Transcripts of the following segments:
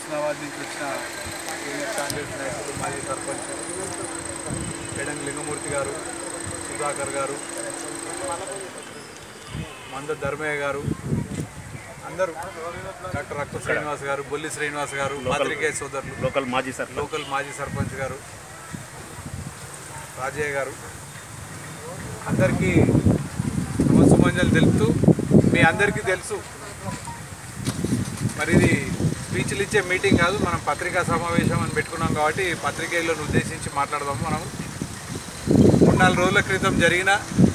హుస్నాబాద్ నుంచి వచ్చిన సీనియర్ కాంగ్రెస్ నాయకులు మాజీ సర్పంచ్ పెడంగి లింగమూర్తి గారు సుధాకర్ గారు మంద ధర్మయ్య గారు అందరూ డాక్టర్ రక్త శ్రీనివాస్ గారు బొల్లి శ్రీనివాస్ గారు పాత్రికేయ సోదరులు లోకల్ మాజీ సార్ లోకల్ మాజీ సర్పంచ్ గారు రాజయ్య గారు అందరికీ నమస్సుమంజలు తెలుపుతూ మీ అందరికీ తెలుసు మరి ఇది స్పీచ్లు ఇచ్చే మీటింగ్ కాదు మనం పత్రికా సమావేశం అని పెట్టుకున్నాం కాబట్టి పత్రికేయులను ఉద్దేశించి మాట్లాడదాము మనం మూడు నాలుగు రోజుల క్రితం జరిగిన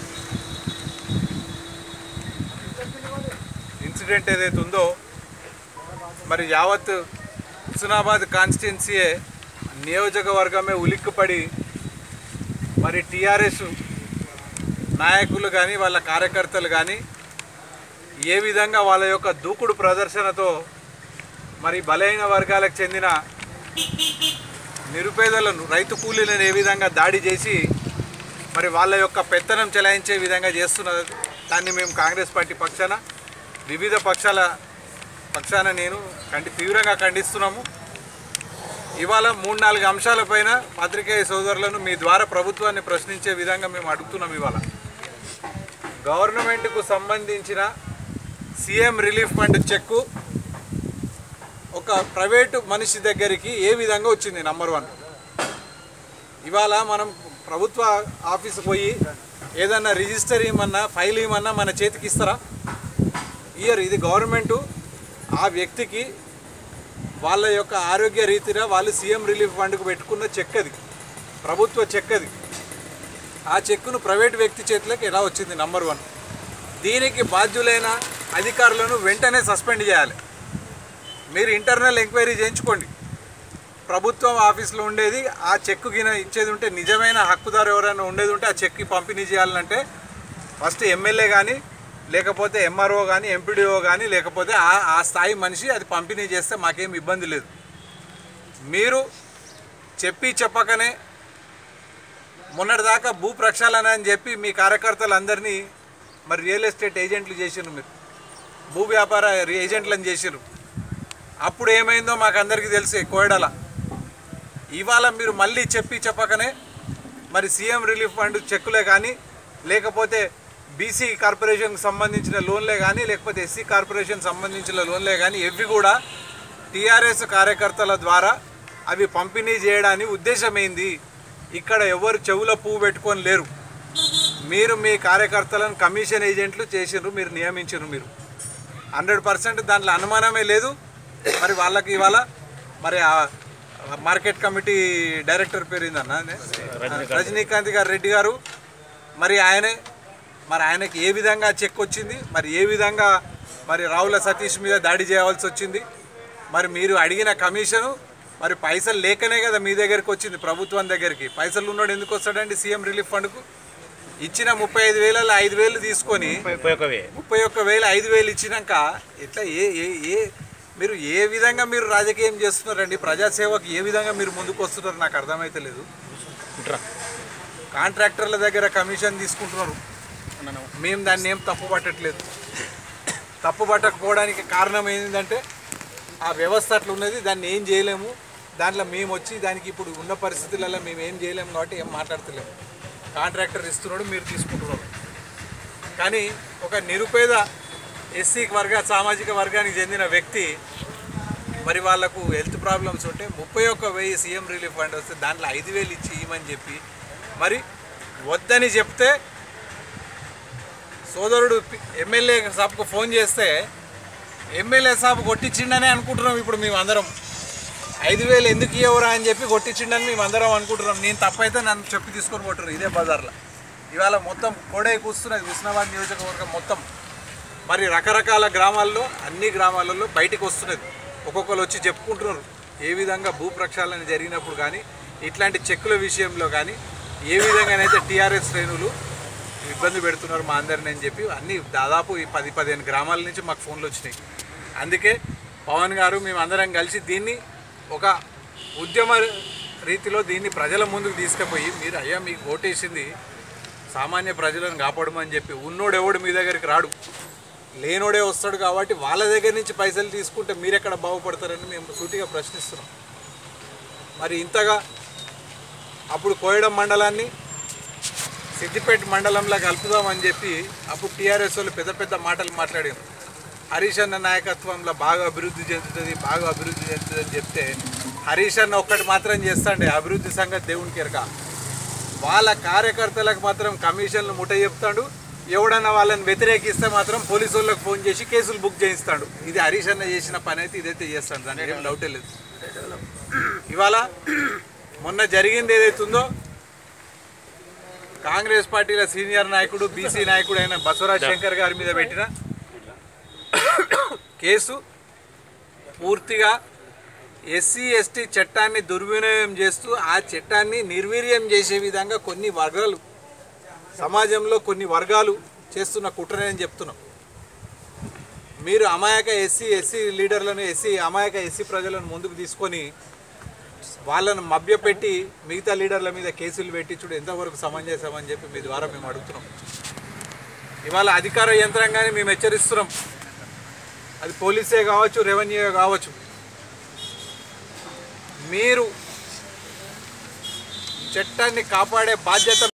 ఇన్సిడెంట్ ఏదైతే ఉందో మరి యావత్ హుస్నాబాద్ కాన్స్టిట్యున్సీయే నియోజకవర్గమే ఉలిక్కిపడి మరి టీఆర్ఎస్ నాయకులు కానీ వాళ్ళ కార్యకర్తలు కానీ ఏ విధంగా వాళ్ళ యొక్క దూకుడు ప్రదర్శనతో మరి బలైన వర్గాలకు చెందిన నిరుపేదలను రైతు కూలీలను ఏ విధంగా దాడి చేసి మరి వాళ్ళ యొక్క పెత్తనం చెలాయించే విధంగా చేస్తున్నది దాన్ని మేము కాంగ్రెస్ పార్టీ పక్షాన వివిధ పక్షాల పక్షాన నేను ఖండి తీవ్రంగా ఖండిస్తున్నాము ఇవాళ మూడు నాలుగు అంశాలపైన పాత్రికేయ సోదరులను మీ ద్వారా ప్రభుత్వాన్ని ప్రశ్నించే విధంగా మేము అడుగుతున్నాం ఇవాళ గవర్నమెంట్కు సంబంధించిన సీఎం రిలీఫ్ ఫండ్ చెక్కు ఒక ప్రైవేటు మనిషి దగ్గరికి ఏ విధంగా వచ్చింది నంబర్ వన్ ఇవాళ మనం ప్రభుత్వ ఆఫీస్ పోయి ఏదన్నా రిజిస్టర్ ఇవ్వమన్నా ఫైల్ ఇవ్వమన్నా మన చేతికి ఇస్తారా ఇయర్ ఇది గవర్నమెంటు ఆ వ్యక్తికి వాళ్ళ యొక్క ఆరోగ్య రీతిగా వాళ్ళు సీఎం రిలీఫ్ ఫండ్కు పెట్టుకున్న చెక్ అది ప్రభుత్వ చెక్ అది ఆ చెక్కును ప్రైవేట్ వ్యక్తి చేతిలోకి ఎలా వచ్చింది నంబర్ వన్ దీనికి బాధ్యులైన అధికారులను వెంటనే సస్పెండ్ చేయాలి మీరు ఇంటర్నల్ ఎంక్వైరీ చేయించుకోండి ప్రభుత్వం ఆఫీస్లో ఉండేది ఆ చెక్కు గిన ఇచ్చేది ఉంటే నిజమైన హక్కుదారు ఎవరైనా ఉండేది ఉంటే ఆ చెక్కి పంపిణీ చేయాలంటే ఫస్ట్ ఎమ్మెల్యే కానీ లేకపోతే ఎంఆర్ఓ కానీ ఎంపీడీఓ కానీ లేకపోతే ఆ ఆ స్థాయి మనిషి అది పంపిణీ చేస్తే మాకేం ఇబ్బంది లేదు మీరు చెప్పి చెప్పకనే మొన్నటిదాకా భూ ప్రక్షాళన అని చెప్పి మీ కార్యకర్తలందరినీ మరి రియల్ ఎస్టేట్ ఏజెంట్లు చేసిరు మీరు భూ వ్యాపార ఏజెంట్లను చేసిరు అప్పుడు ఏమైందో మాకు అందరికీ తెలిసే కోయడల ఇవాళ మీరు మళ్ళీ చెప్పి చెప్పకనే మరి సీఎం రిలీఫ్ ఫండ్ చెక్కులే కానీ లేకపోతే బీసీ కార్పొరేషన్కి సంబంధించిన లోన్లే కానీ లేకపోతే ఎస్సీ కార్పొరేషన్ సంబంధించిన లోన్లే కానీ ఇవి కూడా టీఆర్ఎస్ కార్యకర్తల ద్వారా అవి పంపిణీ చేయడానికి ఉద్దేశమైంది ఇక్కడ ఎవరు చెవుల పువ్వు పెట్టుకొని లేరు మీరు మీ కార్యకర్తలను కమిషన్ ఏజెంట్లు చేసిండ్రు మీరు నియమించారు మీరు హండ్రెడ్ పర్సెంట్ దాంట్లో అనుమానమే లేదు మరి వాళ్ళకి ఇవాళ మరి ఆ మార్కెట్ కమిటీ డైరెక్టర్ పేరు ఏందన్నా రజనీకాంత్ గారు రెడ్డి గారు మరి ఆయనే మరి ఆయనకి ఏ విధంగా చెక్ వచ్చింది మరి ఏ విధంగా మరి రావుల సతీష్ మీద దాడి చేయవలసి వచ్చింది మరి మీరు అడిగిన కమిషను మరి పైసలు లేకనే కదా మీ దగ్గరికి వచ్చింది ప్రభుత్వం దగ్గరికి పైసలు ఉన్నాడు ఎందుకు వస్తాడండి సీఎం రిలీఫ్ ఫండ్కు ఇచ్చిన ముప్పై ఐదు వేలలో ఐదు వేలు తీసుకొని ఉపయోగమే ముప్పై ఒక్క వేలు ఐదు వేలు ఇచ్చినాక ఎట్లా ఏ ఏ ఏ మీరు ఏ విధంగా మీరు రాజకీయం చేస్తున్నారండి ప్రజాసేవకు ఏ విధంగా మీరు ముందుకు వస్తున్నారు నాకు అర్థమైతే లేదు ఇట్రా కాంట్రాక్టర్ల దగ్గర కమిషన్ తీసుకుంటున్నారు మేము దాన్ని ఏం తప్పు పట్టట్లేదు తప్పు పట్టకపోవడానికి కారణం ఏంటంటే ఆ వ్యవస్థ అట్లా ఉన్నది దాన్ని ఏం చేయలేము దాంట్లో మేము వచ్చి దానికి ఇప్పుడు ఉన్న పరిస్థితులలో మేము ఏం చేయలేము కాబట్టి ఏం మాట్లాడతలేము కాంట్రాక్టర్ ఇస్తున్నాడు మీరు తీసుకుంటున్నారు కానీ ఒక నిరుపేద ఎస్సీ వర్గ సామాజిక వర్గానికి చెందిన వ్యక్తి మరి వాళ్ళకు హెల్త్ ప్రాబ్లమ్స్ ఉంటే ముప్పై ఒక్క వెయ్యి సీఎం రిలీఫ్ ఫండ్ వస్తే దాంట్లో ఐదు వేలు ఇచ్చి ఇవ్వమని చెప్పి మరి వద్దని చెప్తే సోదరుడు పి- ఎమ్మెల్యే సాబ్కు ఫోన్ చేస్తే ఎమ్మెల్యే సాబ్ కొట్టించిండనే అనుకుంటున్నాం ఇప్పుడు మేము అందరం ఐదు వేలు ఎందుకు ఇవ్వరా అని చెప్పి కొట్టించిండని మేము అందరం అనుకుంటున్నాం నేను తప్పైతే నన్ను చెప్పి తీసుకొని కొట్టరు ఇదే బజార్లో ఇవాళ మొత్తం కోడే కూస్తున్నది హుస్నాబాద్ నియోజకవర్గం మొత్తం మరి రకరకాల గ్రామాల్లో అన్ని గ్రామాలలో బయటికి వస్తున్నది ఒక్కొక్కరు వచ్చి చెప్పుకుంటున్నారు ఏ విధంగా భూ ప్రక్షాళన జరిగినప్పుడు కానీ ఇట్లాంటి చెక్కుల విషయంలో కానీ ఏ విధంగానైతే టీఆర్ఎస్ శ్రేణులు ఇబ్బంది పెడుతున్నారు మా అందరిని అని చెప్పి అన్ని దాదాపు ఈ పది పదిహేను గ్రామాల నుంచి మాకు ఫోన్లు వచ్చినాయి అందుకే పవన్ గారు మేము అందరం కలిసి దీన్ని ఒక ఉద్యమ రీతిలో దీన్ని ప్రజల ముందుకు తీసుకుపోయి మీరు అయ్యా మీకు ఓటేసింది సామాన్య ప్రజలను కాపాడమని చెప్పి ఉన్నోడు ఎవడు మీ దగ్గరికి రాడు లేనోడే వస్తాడు కాబట్టి వాళ్ళ దగ్గర నుంచి పైసలు తీసుకుంటే మీరెక్కడ బాగుపడతారని మేము సూటిగా ప్రశ్నిస్తున్నాం మరి ఇంతగా అప్పుడు కోయడం మండలాన్ని సిద్దిపేట మండలంలో కలుపుదామని చెప్పి అప్పుడు టీఆర్ఎస్ వాళ్ళు పెద్ద పెద్ద మాటలు మాట్లాడారు హరీష్ అన్న నాయకత్వంలో బాగా అభివృద్ధి చెందుతుంది బాగా అభివృద్ధి చెందుతుంది అని చెప్తే హరీష్ అన్న ఒక్కటి మాత్రం చేస్తాండే అభివృద్ధి సంగతి దేవునికి ఎరక వాళ్ళ కార్యకర్తలకు మాత్రం కమిషన్లు ముఠ చెప్తాడు ఎవడన్నా వాళ్ళని వ్యతిరేకిస్తే మాత్రం పోలీసు వాళ్ళకి ఫోన్ చేసి కేసులు బుక్ చేయిస్తాడు ఇది హరీష్ అన్న చేసిన పని అయితే ఇదైతే చేస్తాడు దానికి ఏం డౌటే లేదు ఇవాళ మొన్న జరిగింది ఏదైతుందో కాంగ్రెస్ పార్టీల సీనియర్ నాయకుడు బీసీ నాయకుడు అయిన బసవరాజ్ శంకర్ గారి మీద పెట్టిన కేసు పూర్తిగా ఎస్సీ ఎస్టీ చట్టాన్ని దుర్వినియోగం చేస్తూ ఆ చట్టాన్ని నిర్వీర్యం చేసే విధంగా కొన్ని వర్గాలు సమాజంలో కొన్ని వర్గాలు చేస్తున్న కుట్రని చెప్తున్నాం మీరు అమాయక ఎస్సీ ఎస్సీ లీడర్లను ఎస్సీ అమాయక ఎస్సీ ప్రజలను ముందుకు తీసుకొని వాళ్ళను మభ్యపెట్టి మిగతా లీడర్ల మీద కేసులు పెట్టించుడు ఎంతవరకు సమంజసం అని చెప్పి మీ ద్వారా మేము అడుగుతున్నాం ఇవాళ అధికార యంత్రాంగాన్ని మేము హెచ్చరిస్తున్నాం అది పోలీసే కావచ్చు రెవెన్యూ కావచ్చు మీరు చట్టాన్ని కాపాడే బాధ్యత